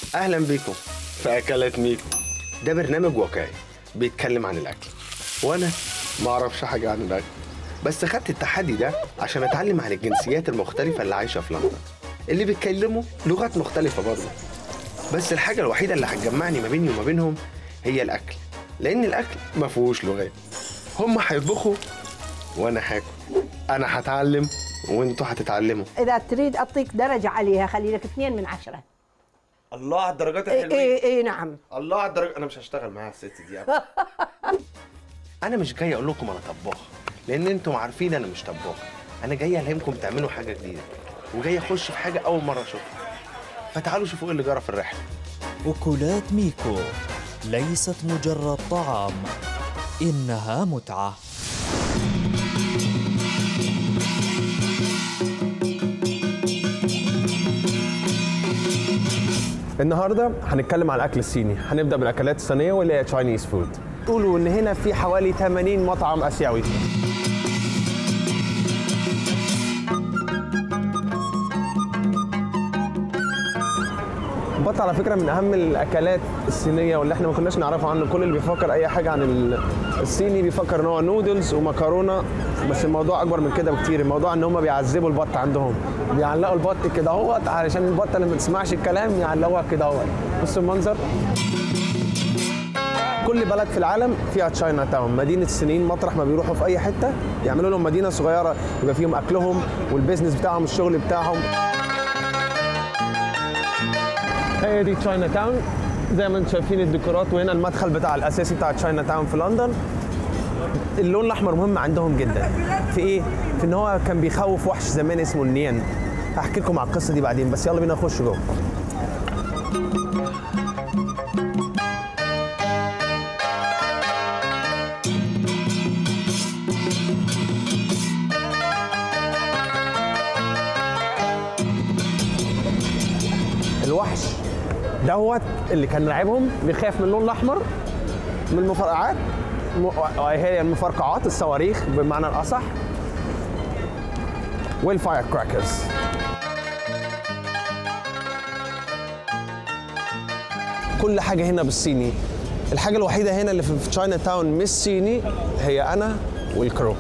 اهلا بيكم في اكلات ميكو ده برنامج واقعي بيتكلم عن الاكل وانا ما اعرفش حاجه عن الاكل بس خدت التحدي ده عشان اتعلم عن الجنسيات المختلفه اللي عايشه في لندن اللي بيتكلموا لغات مختلفه برضه بس الحاجه الوحيده اللي هتجمعني ما بيني وما بينهم هي الاكل لان الاكل ما فيهوش لغات هم هيطبخوا وانا هاكل انا هتعلم وانتوا هتتعلموا اذا تريد اعطيك درجه عليها خلي لك اثنين من عشره الله على الدرجات اي اي, إي نعم الله على الدرجة أنا مش هشتغل معاها الست دي أبدا أنا مش جاي أقول لكم أنا طباخ لأن أنتم عارفين أنا مش طباخ أنا جاي ألهمكم تعملوا حاجة جديدة وجاي أخش في حاجة أول مرة أشوفها فتعالوا شوفوا إيه اللي جرى في الرحلة أكلات ميكو ليست مجرد طعام إنها متعة النهارده هنتكلم عن الاكل الصيني هنبدا بالاكلات الصينيه واللي هي تشاينيز فود قولوا ان هنا في حوالي 80 مطعم اسيوي البط على فكره من اهم الاكلات الصينيه واللي احنا ما كناش نعرفه عنه كل اللي بيفكر اي حاجه عن ال- الصيني بيفكر ان هو نودلز ومكرونه بس الموضوع اكبر من كده بكتير الموضوع ان هم بيعذبوا البط عندهم بيعلقوا البط كده اهوت علشان البطه لما تسمعش الكلام يعلقوها كده اهوت بصوا المنظر كل بلد في العالم فيها تشاينا تاون مدينه الصينيين مطرح ما بيروحوا في اي حته يعملوا لهم مدينه صغيره يبقى فيهم اكلهم والبيزنس بتاعهم الشغل بتاعهم هي دي تشاينا تاون زي ما انتم شايفين الديكورات وهنا المدخل بتاع الاساسي بتاع تشاينا تاون في لندن اللون الاحمر مهم عندهم جدا في ايه في ان هو كان بيخوف وحش زمان اسمه النيان هحكي لكم على القصه دي بعدين بس يلا بينا نخش جوه الوحش دوت اللي كان لاعبهم بيخاف من اللون الاحمر من المفرقعات م- هي المفرقعات الصواريخ بمعنى الاصح والفاير كراكرز كل حاجه هنا بالصيني الحاجه الوحيده هنا اللي في تشاينا تاون مش صيني هي انا والكرو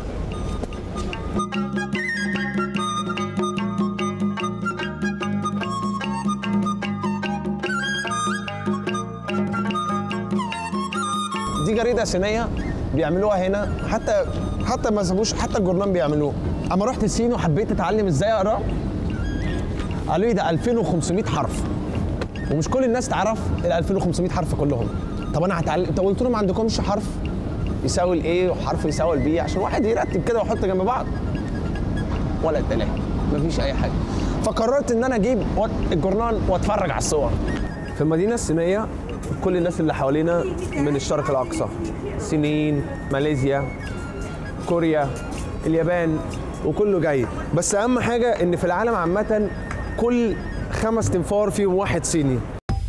دي جريده صينيه بيعملوها هنا حتى حتى ما سابوش حتى الجورنال بيعملوه اما رحت الصين وحبيت اتعلم ازاي اقرا قالوا لي ده 2500 حرف ومش كل الناس تعرف ال 2500 حرف كلهم طب انا هتعلم طب قلت لهم ما عندكمش حرف يساوي الايه وحرف يساوي البي عشان واحد يرتب كده ويحط جنب بعض ولا التلاته مفيش اي حاجه فقررت ان انا اجيب وات- الجورنال واتفرج على الصور في المدينه الصينيه كل الناس اللي حوالينا من الشرق الاقصى الصينيين ماليزيا كوريا اليابان وكله جاي بس اهم حاجه ان في العالم عامه كل خمس تنفار فيهم واحد صيني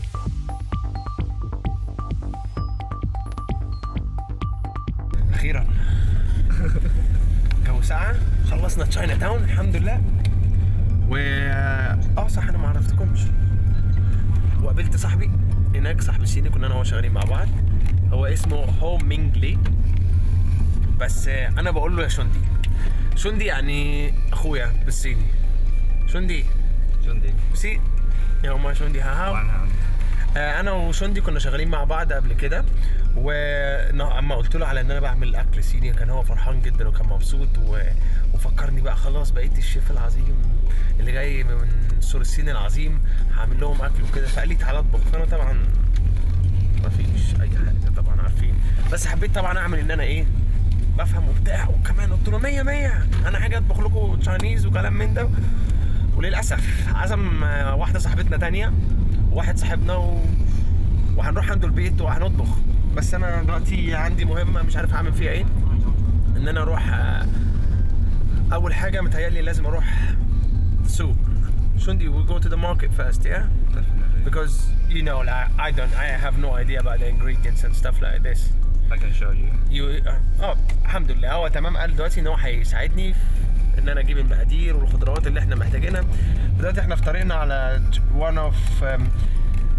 أخيرا جو ساعة خلصنا تشاينا تاون الحمد لله و اه صح انا ما عرفتكمش وقابلت صاحبي هناك صاحبي الصيني كنا انا وهو شغالين مع بعض هو اسمه هو مينج لي بس آه، انا بقول له يا شوندي شوندي يعني اخويا بالصيني شوندي شوندي سي يا ما شوندي ها هاو آه، انا وشوندي كنا شغالين مع بعض قبل كده واما قلت له على ان انا بعمل اكل صيني كان هو فرحان جدا وكان مبسوط و... وفكرني بقى خلاص بقيت الشيف العظيم اللي جاي من سور الصين العظيم هعمل لهم اكل وكده فقال لي تعالى اطبخ فانا طبعا ما فيش اي حاجه طبعا عارفين بس حبيت طبعا اعمل ان انا ايه بفهم وبتاع وكمان قلت له 100 100 انا حاجه اطبخ لكم تشاينيز وكلام من ده وللاسف عزم آه، واحده صاحبتنا تانية وواحد صاحبنا و... وهنروح عنده البيت وهنطبخ بس انا دلوقتي عندي مهمه مش عارف هعمل فيها ايه ان انا اروح آه، اول حاجه متهيألي لازم اروح السوق Shundi, we go to the market first, yeah? Because you know, like, I don't, I have no idea about the ingredients and stuff like this. I can show you. You, اه الحمد لله هو تمام قال دلوقتي ان هو هيساعدني في ان انا اجيب المقادير والخضروات اللي احنا محتاجينها دلوقتي احنا في طريقنا على one of um,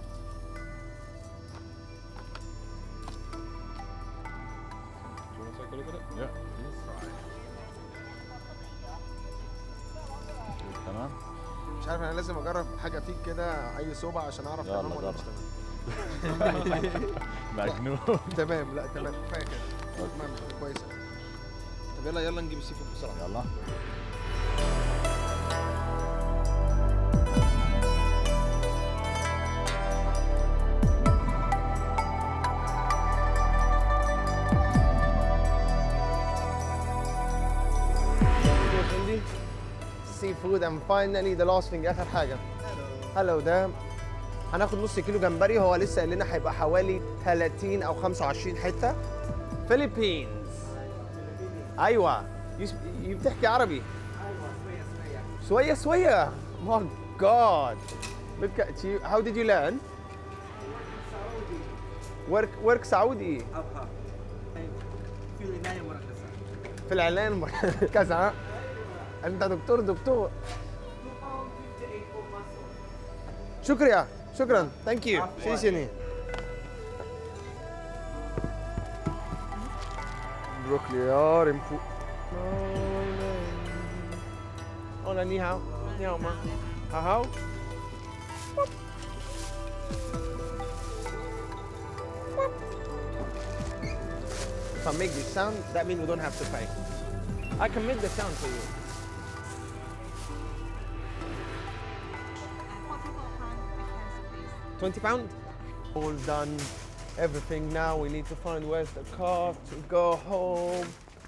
take a look at it? Yeah, please. تمام مش عارف انا لازم اجرب حاجه فيك كده اي صوبة عشان اعرف يلا تمام ولا جرب. مش تمام مجنون تمام لا تمام كفايه كده تمام كويسه طب يلا يلا نجيب السي فود بسرعه يلا سي فود ام فاينلي ذا لاست ثينج اخر حاجه هلو ده هناخد نص كيلو جمبري هو لسه قايل لنا هيبقى حوالي 30 او 25 حته فيليبينز ايوه يس- ي- بتحكي عربي شويه شويه my god look at you how did you learn work work سعودي أبها في العناية مركزة في الاعلان مركز ها انت دكتور دكتور شكرا شكرا ثانك يو شيشني بروكلي ريمفو Hola, ni hao. Ni hao, ma. Hao hao. If I make this sound, that means we don't have to pay. I can make the sound for you. Twenty pound. All done. Everything now. We need to find where's the car to go home.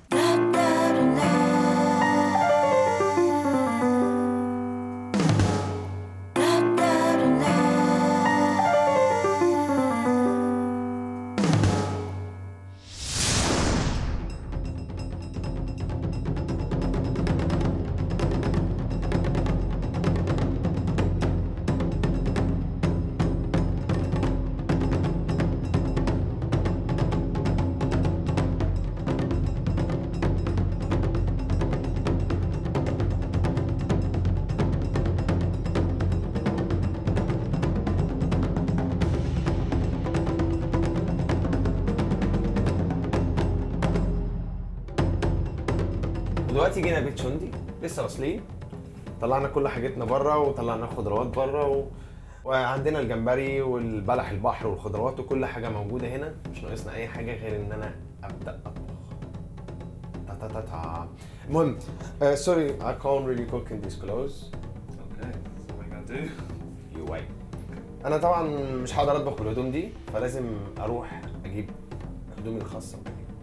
دلوقتي جينا بيت شندي لسه واصلين طلعنا كل حاجتنا بره وطلعنا خضروات بره و... وعندنا الجمبري والبلح البحر والخضروات وكل حاجه موجوده هنا مش ناقصنا اي حاجه غير ان انا ابدا اطبخ تا تا تا تا المهم سوري I can't really cook in these clothes Okay, so what are you gonna do? you wait انا طبعا مش هقدر اطبخ بالهدوم دي فلازم اروح اجيب هدومي الخاصه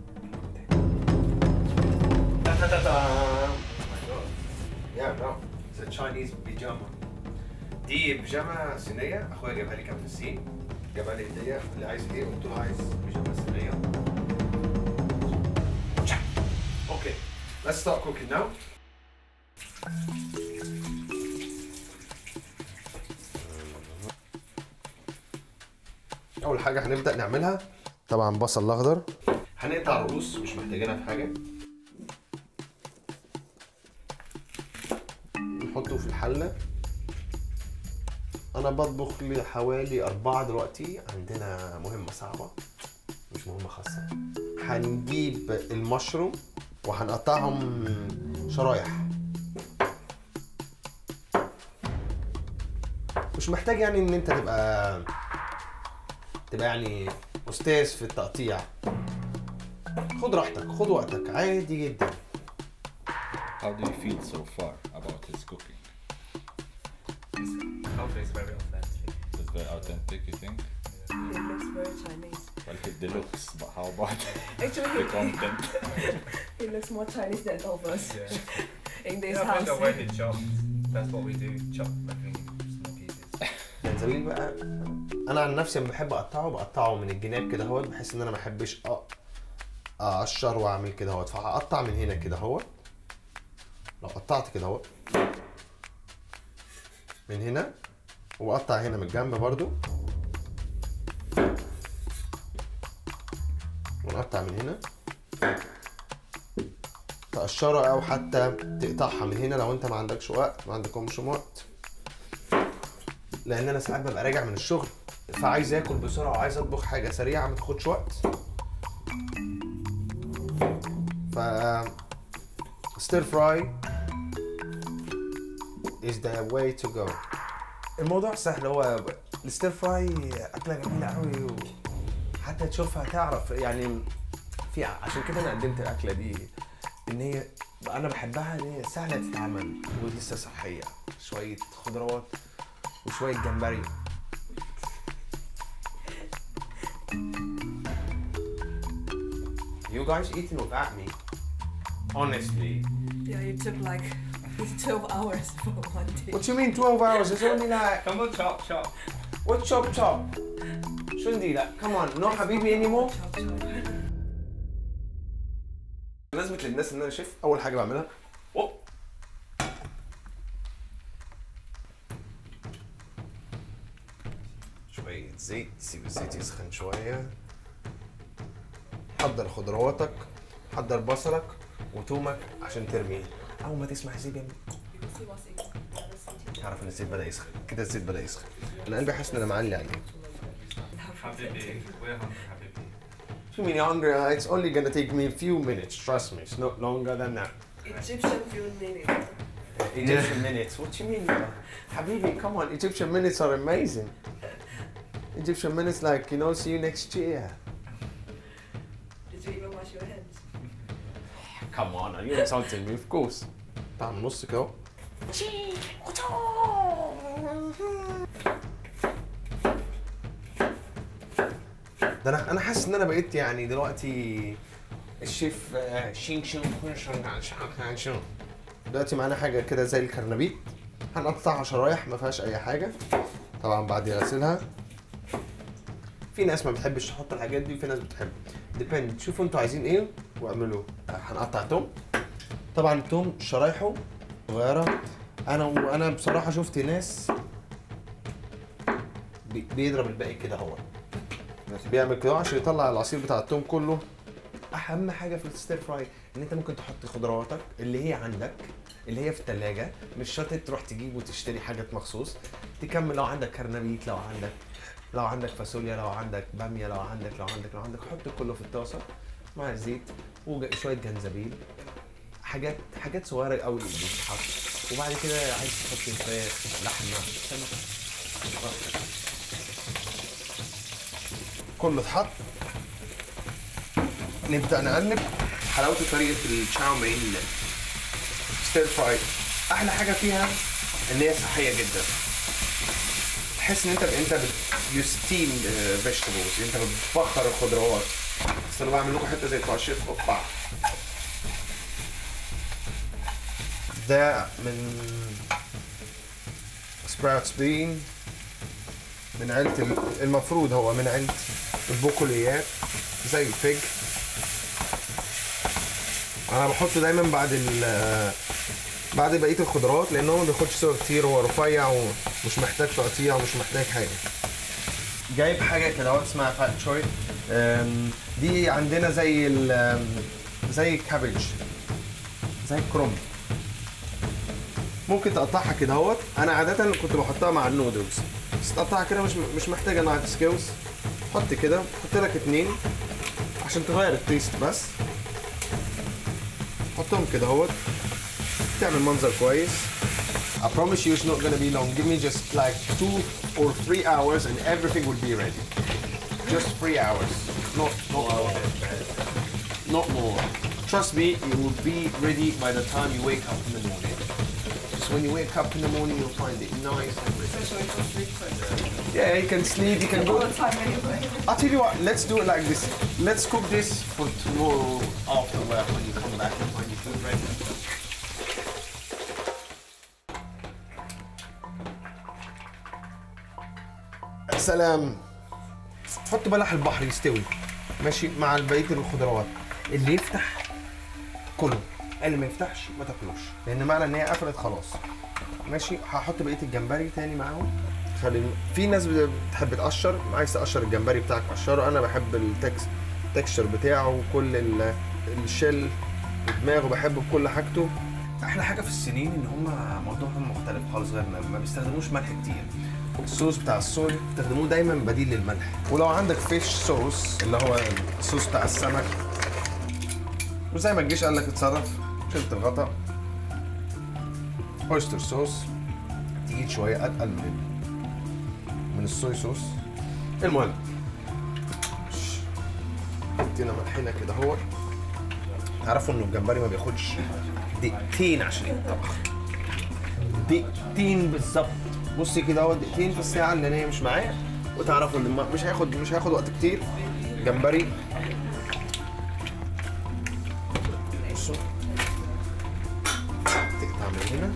تا تا تا تا Yeah, no. It's a Chinese pajama. دي بيجامه صينيه اخويا جابها لي كان في الصين جابها لي هديه اللي عايز ايه قلت له عايز بيجامه صينيه اوكي let's start cooking now اول حاجه هنبدا نعملها طبعا بصل الاخضر هنقطع رؤوس مش محتاجينها في حاجه نحطه في الحله انا بطبخ لي حوالي اربعه دلوقتي عندنا مهمه صعبه مش مهمه خاصه هنجيب المشروم وهنقطعهم شرايح مش محتاج يعني ان انت تبقى تبقى يعني استاذ في التقطيع خد راحتك خد وقتك عادي جدا How do you feel so far about his cooking? Hopefully it's very authentic. It's very authentic, you think? It looks very Chinese. Well, the looks, but how about Actually, the content? it looks more Chinese than of us Yeah. in this Yeah, I think house. the way they chop, that's what we do, chop everything in small pieces. الجنزبيل بقى انا عن نفسي لما بحب اقطعه بقطعه من الجناب كده اهوت بحيث ان انا ما احبش أ- اقشر واعمل كده اهوت فهقطع من هنا كده اهوت لو قطعت كده اهوت من هنا وبقطع هنا من الجنب برضو ونقطع من هنا تقشرها او حتى تقطعها من هنا لو انت ما عندكش وقت ما عندكمش وقت لان انا ساعات ببقى راجع من الشغل فعايز اكل بسرعه وعايز اطبخ حاجه سريعه ما تاخدش وقت ف ستير فراي is the way to go الموضوع سهل هو الستير فراي اكله جميله قوي وحتى تشوفها تعرف يعني في عشان كده انا قدمت الاكله دي ان هي انا بحبها ان هي سهله تتعمل ولسه صحيه شويه خضروات وشويه جمبري You guys eating without me? Honestly. Yeah, you took like 12 hours for one day. What do you mean 12 hours? It's only like Come on, chop, chop. what chop chop? شندي لا come on no حبيبي anymore Chop, chop. لازم للناس ان انا شيف اول حاجه بعملها أوب. شويه زيت سيب الزيت يسخن شويه حضر خضرواتك حضر بصلك وتومك عشان ترميه اول ما تسمع الزيت يعمل You can see what's in the other city. تعرف ان الزيت بدا يسخن كده الزيت بدا يسخن انا قلبي حاسس ان انا معلي عليه Habibi, we're hungry, Habibi. Too many hungry. uh, It's only gonna take me a few minutes. Trust me. It's not longer than that. Egyptian few minutes. Egyptian minutes. What you mean? Habibi, come on. Egyptian minutes are amazing. Egyptian minutes, like you know, see you next year. Did you even wash your hands? Come on, are you insulting me? Of course. طعم نص كده. ده انا انا حاسس ان انا بقيت يعني دلوقتي الشيف آه، شين شين كون شون عن شون عن شون. دلوقتي معانا حاجه كده زي الكرنبيط هنقطعها شرايح ما فيهاش اي حاجه طبعا بعد غسلها في ناس ما بتحبش تحط الحاجات دي وفي ناس بتحب ديبند شوفوا انتوا عايزين ايه واعملوه هنقطع توم طبعا التوم شرايحه صغيره انا وانا بصراحه شفت ناس بي- بيضرب الباقي كده هو بيعمل كده عشان يطلع العصير بتاع التوم كله اهم حاجه في الستير فراي ان انت ممكن تحط خضرواتك اللي هي عندك اللي هي في الثلاجه مش شرط تروح تجيب وتشتري حاجات مخصوص تكمل لو عندك كرنبيط لو عندك لو عندك فاصوليا لو عندك باميه لو عندك لو عندك لو عندك حط كله في الطاسه مع الزيت وشويه جنزبيل حاجات حاجات صغيره قوي بتتحط وبعد كده عايز تحط فراخ لحمه سمك كله اتحط نبدا نقلب حلاوه طريقه الشاو مين ستير فراي احلى حاجه فيها ان هي صحيه جدا تحس ان انت انت يو ستيم فيجيتابلز انت بتبخر الخضروات بس انا بعمل لكم حته زي بتوع الشيف اوبا ده من سبراوتس بين من عيلة ال- المفروض هو من عيلة البقوليات زي الفج انا بحطه دايما بعد ال بعد بقيه الخضروات لان هو ما بياخدش سوا كتير هو رفيع ومش محتاج تقطيع ومش محتاج حاجه جايب حاجه كده اهوت اسمها فات شوي دي عندنا زي ال آم، زي الكابج زي الكروم ممكن تقطعها كده اهوت انا عاده كنت بحطها مع النودلز بس تقطعها كده مش مش محتاجه انها تسكوز حط كده حط لك اتنين عشان تغير التيست بس حطهم كده اهوت تعمل منظر كويس I promise you it's not gonna be long. Give me just like two or three hours and everything will be ready. Just three hours. Not not more. Not more. Trust me, it will be ready by the time you wake up in the morning. So when you wake up in the morning, you'll find it nice and ready. Especially for sleep first. Yeah, you can sleep, you can All go. the time anyway. I'll tell you what, let's do it like this. Let's cook this for tomorrow after work when you come back and find your food ready. سلام حط بلح البحر يستوي ماشي مع بقيه الخضروات اللي يفتح كله اللي ما يفتحش ما تاكلوش لان معنى ان هي قفلت خلاص ماشي هحط بقيه الجمبري تاني معاهم خلي في ناس بتحب تقشر عايز تقشر الجمبري بتاعك قشره انا بحب التكس التكستشر بتاعه وكل ال- الشل ودماغه بحبه بكل حاجته احلى حاجه في السنين ان هم موضوعهم مختلف خالص غير ما ما بيستخدموش ملح كتير الصوص بتاع الصويا بيستخدموه دايما بديل للملح ولو عندك فيش صوص اللي هو الصوص بتاع السمك وزي ما الجيش قال لك اتصرف شلت الغطا اويستر صوص تقيل شويه اتقل من من الصويا صوص المهم حطينا ملحنا كده اهو تعرفوا انه الجمبري ما بياخدش دقيقتين عشان يتطبخ دقيقتين بالظبط بصي كده اهو دقيقتين في الساعه اللي هي مش معايا وتعرفوا ان ما- مش هياخد مش هياخد وقت كتير جمبري بصوا تقطع من هنا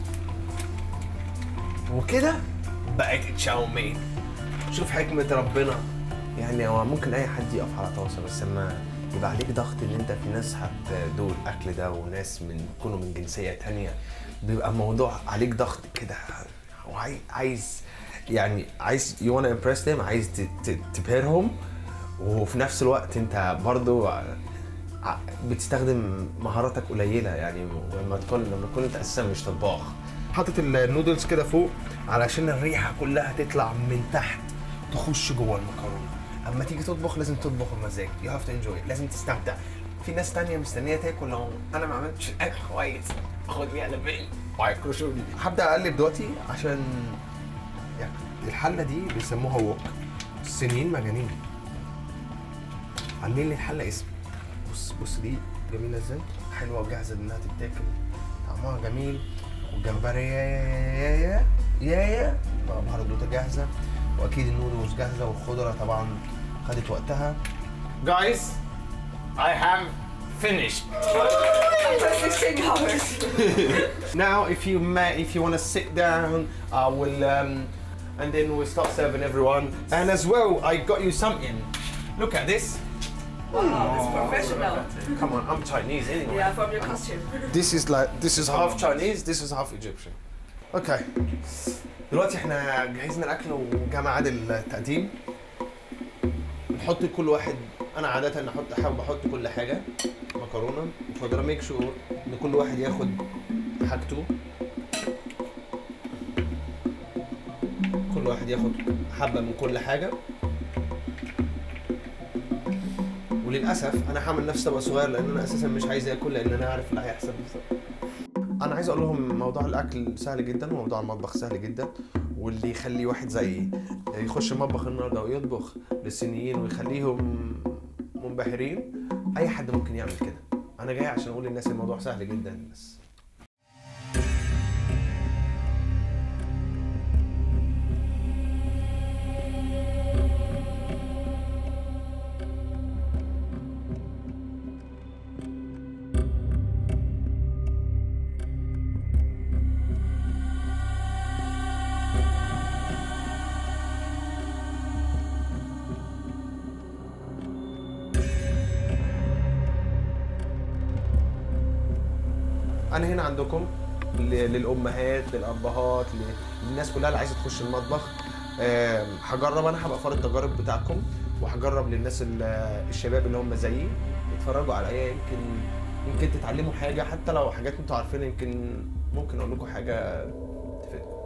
وكده بقت تشاو مين شوف حكمة ربنا يعني هو ممكن أي حد يقف على طاسة بس لما يبقى عليك ضغط إن أنت في ناس هتدوق الأكل ده وناس من يكونوا من جنسية تانية بيبقى الموضوع عليك ضغط كده وعايز عايز يعني عايز you wanna impress them عايز ت- ت- تبهرهم وفي نفس الوقت أنت برضو ع- بتستخدم مهاراتك قليله يعني لما تكون لما تكون انت اساسا مش طباخ حاطط النودلز كده فوق علشان الريحه كلها تطلع من تحت تخش جوه المكرونه اما تيجي تطبخ لازم تطبخ بمزاج يو هاف تو انجوي لازم تستمتع في ناس تانية مستنيه تاكل لو انا ما عملتش الاكل كويس خد لي على بالي وهيكرشوني هبدا اقلب دلوقتي عشان يعني الحله دي بيسموها ووك الصينيين مجانين عاملين لي الحله اسم بص بص دي جميله ازاي حلوه وجاهزه انها تتاكل طعمها جميل والجمبري يا يا يا يا يا برضه جاهزه واكيد النودلز جاهزه والخضره طبعا خدت وقتها Guys, I have finished. 16 hours. Now, if you may, if you want to sit down, I will, um, and then we'll start serving everyone. And as well, I got you something. Look at this. Wow, it's professional. Come on, I'm Chinese anyway. Yeah, from your costume. This is like this is half Chinese, this is half Egyptian. Okay. دلوقتي احنا جهزنا الاكل وجا ميعاد التقديم. نحط كل واحد انا عاده احط احب احط كل حاجه مكرونه وخضره ميك شور ان كل واحد ياخد حاجته كل واحد ياخد حبه من كل حاجه وللاسف انا هعمل نفسي طبق صغير لان انا اساسا مش عايز اكل لان انا عارف اللي هيحصل بالظبط انا عايز اقول لهم موضوع الاكل سهل جدا وموضوع المطبخ سهل جدا واللي يخلي واحد زي يخش المطبخ النهارده ويطبخ للصينيين ويخليهم منبهرين اي حد ممكن يعمل كده انا جاي عشان اقول للناس الموضوع سهل جدا بس انا هنا عندكم ل- للامهات للابهات ل- للناس كلها اللي عايزه تخش المطبخ آم، هجرب انا هبقى فار التجارب بتاعكم وهجرب للناس ال- الشباب اللي هم زيي يتفرجوا عليا يمكن يمكن تتعلموا حاجه حتى لو حاجات انتوا عارفينها يمكن ممكن اقول لكم حاجه تفيدكم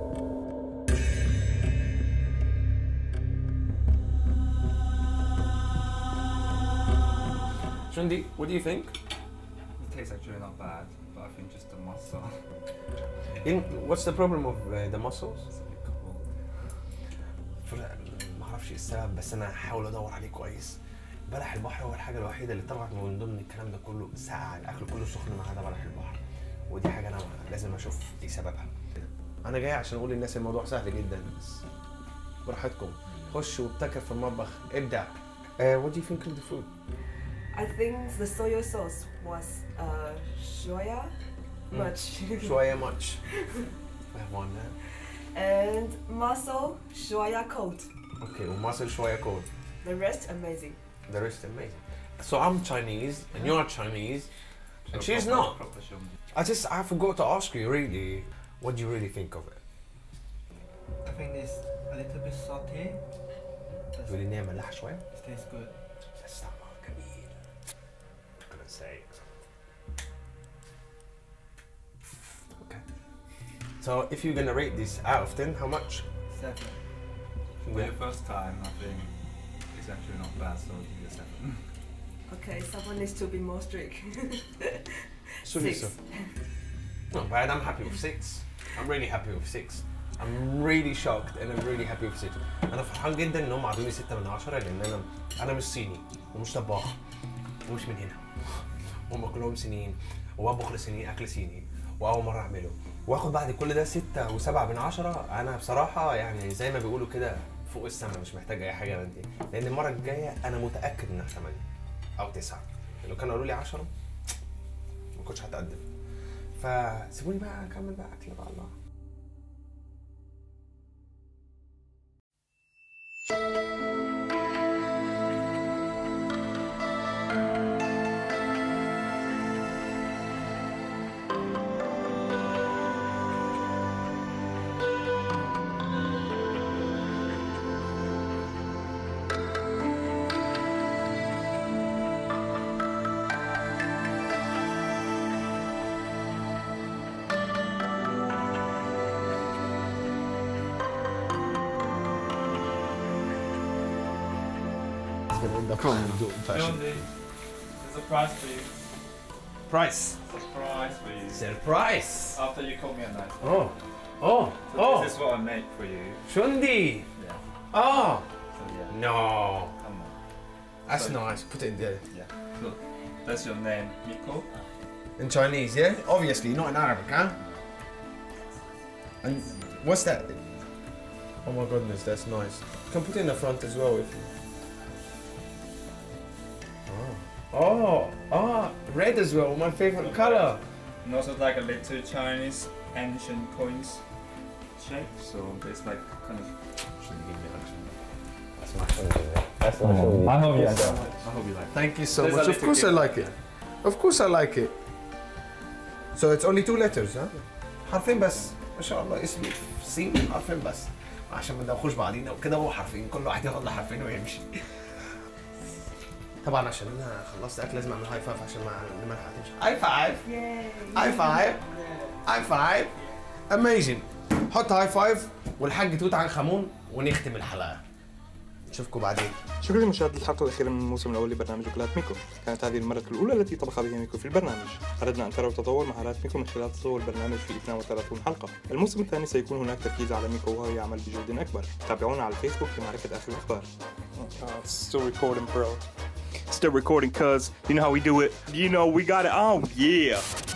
Shundi, what do you think? It tastes actually not bad, but I think just the muscle In, what's the problem of uh, the mussels? is a bit cold. ما اعرفش ايه السبب بس انا هحاول ادور عليه كويس بلح البحر هو الحاجه الوحيده اللي طلعت من ضمن الكلام ده كله ساقع الاكل كله سخن ما عدا بلح البحر ودي حاجه انا لازم اشوف ايه سببها انا جاي عشان اقول للناس الموضوع سهل جدا بس براحتكم خش وابتكر في المطبخ ابدع uh, what do you think of the food I think the soy sauce was uh, soya much. شويه much I have one there. and muscle soya coat. okay ومصل شويه كود The rest amazing. the rest amazing so I'm Chinese and you're Chinese and So she's proper- not Proper Xiong. I just I forgot to ask you really what do you really think of it I think it's a little bit salty. That's- تقولي ان هي ملاحه شويه It tastes good. بس طعمها جميل I'm gonna say okay so if you're gonna rate this out of 10 how much Seven. For the first time, I think it's actually not bad, so I'll give it a seven. Okay, someone needs to be more strict. So Six. Not bad. I'm happy with six. I'm really happy with six. I'm really shocked and I'm really happy with six. أنا فرحان جدا إن هم عطوني ستة من عشرة لأن أنا أنا مش صيني ومش طباخ ومش من هنا. هم كلهم صينيين وبطبخ لصينيين أكل صيني وأول مرة أعمله. واخد بعد كل ده ستة وسبعة من عشرة أنا بصراحة يعني زي ما بيقولوا كده فوق السما مش محتاج أي حاجة من دي لأن المرة الجاية أنا متأكد إنها ثمانية أو تسعة. لو كانوا قالوا لي عشرة ما كنتش هتقدم. فسيبوني بقى اكمل بقى اكل بقى الله There's a prize for you. برايس Surprise for you. سربرايز After you call me a night. اوه اوه So اوه this is what I made for you. شندي Yeah. اه So yeah. نو Come on. That's nice. Put it in there. Yeah. Look. That's your name, Miko. In Chinese, yeah? Obviously, not in Arabic, huh? And what's that? Oh my goodness, that's nice. You can put it in the front as well if you. Oh. Oh, oh, red as well, my favorite color. And also like a little Chinese ancient coins shape. So it's like kind of. That's I hope you like I hope you like Thank you so There's a much. Of little course I gift. like it. Of course I like it. So it's only two letters, huh? حرفين بس ما شاء الله اسمي سين حرفين بس عشان ما ندوخوش بعضينا وكده هو حرفين كل واحد ياخد له حرفين ويمشي طبعا عشان انا خلصت اكل لازم اعمل هاي فايف عشان ما ما تمشي هاي فايف هاي فايف هاي فايف اميزنج حط هاي فايف والحاج توت عنخ امون ونختم الحلقه نشوفكم بعدين شكرا لمشاهدة الحلقة الأخيرة من الموسم الأول لبرنامج وكالات ميكو كانت هذه المرة الأولى التي طبخ بها ميكو في البرنامج أردنا أن تروا تطور مهارات ميكو من خلال تطور البرنامج في 32 حلقة الموسم الثاني سيكون هناك تركيز على ميكو وهو يعمل بجهد أكبر تابعونا على الفيسبوك لمعرفة آخر الأخبار still recording bro still recording cuz you know how we do it you know we got it on yeah